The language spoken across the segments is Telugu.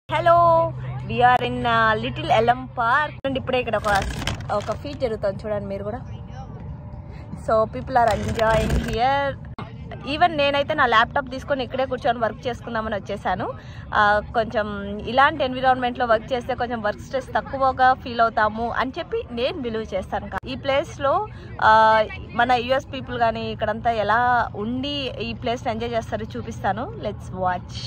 hello we're in Little Elm Park and ఇప్పుడే ఇక్కడ ఒక ఒక ఫీట్ జరుగుతుంది చూడండి మీరు కూడా so people are enjoying here even నేనైతే నా ల్యాప్టాప్ తీసుకొని ఇక్కడే కూర్చొని వర్క్ చేసుకుందామని వచ్చేసాను ఆ, కొంచెం ఇలాంటి ఎన్విరాన్మెంట్లో వర్క్ చేస్తే కొంచెం వర్క్ స్ట్రెస్ తక్కువగా ఫీల్ అవుతాము అని చెప్పి నేను బిలీవ్ చేస్తాను కా- ఈ ప్లేస్లో మన యుఎస్ పీపుల్ కానీ ఇక్కడంతా ఎలా ఉండి ఈ ప్లేస్ని ఎంజాయ్ చేస్తారో చూపిస్తాను లెట్స్ వాచ్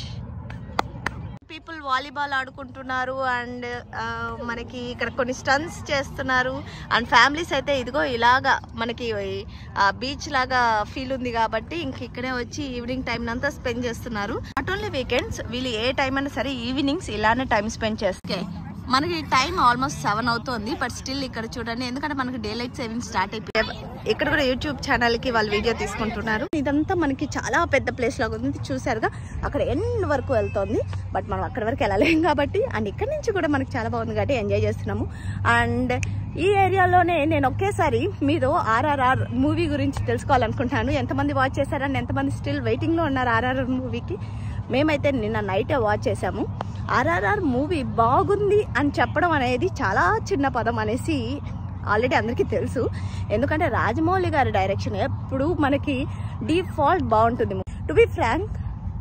పీపుల్ వాలీబాల్ ఆడుకుంటున్నారు అండ్ మనకి ఇక్కడ కొన్ని స్టన్స్ చేస్తున్నారు అండ్ ఫ్యామిలీస్ అయితే ఇదిగో ఇలాగా మనకి బీచ్ లాగా ఫీల్ ఉంది కాబట్టి ఇంక ఇక్కడే వచ్చి ఈవినింగ్ టైం అంతా స్పెండ్ చేస్తున్నారు నాట్ ఓన్లీ వీకెండ్స్ వీళ్ళు ఏ టైం అయినా సరే ఈవినింగ్స్ ఇలానే టైం స్పెండ్ చేస్తే మనకి టైం ఆల్మోస్ట్ సెవెన్ అవుతుంది బట్ స్టిల్ ఇక్కడ చూడండి ఎందుకంటే మనకి డే లైట్ సేవింగ్ స్టార్ట్ అయిపోయి ఇక్కడ కూడా యూట్యూబ్ ఛానల్ కి వాళ్ళు వీడియో తీసుకుంటున్నారు ఇదంతా మనకి చాలా పెద్ద ప్లేస్ లాగా ఉంది చూసారుగా అక్కడ ఎండ్ వరకు వెళ్తుంది బట్ మనం అక్కడ వరకు వెళ్ళలేం కాబట్టి అండ్ ఇక్కడ నుంచి కూడా మనకి చాలా బాగుంది కాబట్టి ఎంజాయ్ చేస్తున్నాము అండ్ ఈ ఏరియాలోనే నేను ఒకేసారి మీరు ఆర్ఆర్ఆర్ మూవీ గురించి తెలుసుకోవాలనుకుంటున్నాను ఎంతమంది వాచ్ చేశారని ఎంతమంది స్టిల్ వెయిటింగ్లో ఉన్నారు ఆర్ఆర్ఆర్ మూవీకి మేమైతే నిన్న నైటే వాచ్ చేసాము ఆర్ఆర్ఆర్ మూవీ బాగుంది అని చెప్పడం అనేది చాలా చిన్న పదం అనేసి ఆల్రెడీ అందరికీ తెలుసు ఎందుకంటే రాజమౌళి గారి డైరెక్షన్ ఎప్పుడు మనకి డిఫాల్ట్ బాగుంటుంది టు బి ఫ్రాంక్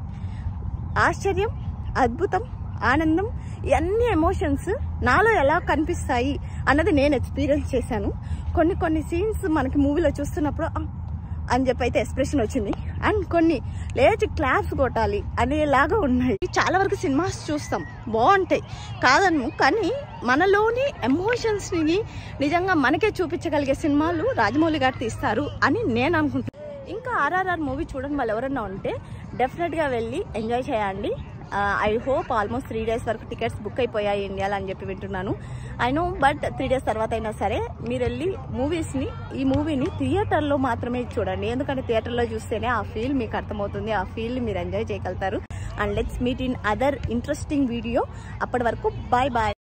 ఆశ్చర్యం అద్భుతం ఆనందం ఇవన్నీ ఎమోషన్స్ నాలో ఎలా కనిపిస్తాయి అన్నది నేను ఎక్స్పీరియన్స్ చేశాను కొన్ని కొన్ని సీన్స్ మనకి మూవీలో చూస్తున్నప్పుడు "ఆ" అని చెప్పి అయితే ఎక్స్ప్రెషన్ వచ్చింది అండ్ కొన్ని లేచి క్లాప్స్ కొట్టాలి అనేలాగా ఉన్నాయి చాలా వరకు సినిమాస్ చూస్తాం బాగుంటాయి కాదను కానీ మనలోని ఎమోషన్స్ని నిజంగా మనకే చూపించగలిగే సినిమాలు రాజమౌళి గారు తీస్తారు అని నేను అనుకుంటున్నాను ఇంకా ఆర్ఆర్ఆర్ మూవీ చూడడం వాళ్ళు ఎవరన్నా ఉంటే డెఫినెట్గా వెళ్ళి ఎంజాయ్ చేయండి I hope almost three days వరకు టికెట్స్ బుక్ అయిపోయాయి ఇండియాలో అని చెప్పి వింటున్నాను I know but three days తర్వాత అయినా సరే మీరు వెళ్ళి మూవీస్ని ఈ మూవీని థియేటర్లో మాత్రమే చూడండి ఎందుకంటే థియేటర్లో చూస్తేనే ఆ ఫీల్ మీకు అర్థమవుతుంది ఆ ఫీల్ మీరు ఎంజాయ్ చేయగలుగుతారు and let's meet in other interesting video అప్పటి వరకు బాయ్ బాయ్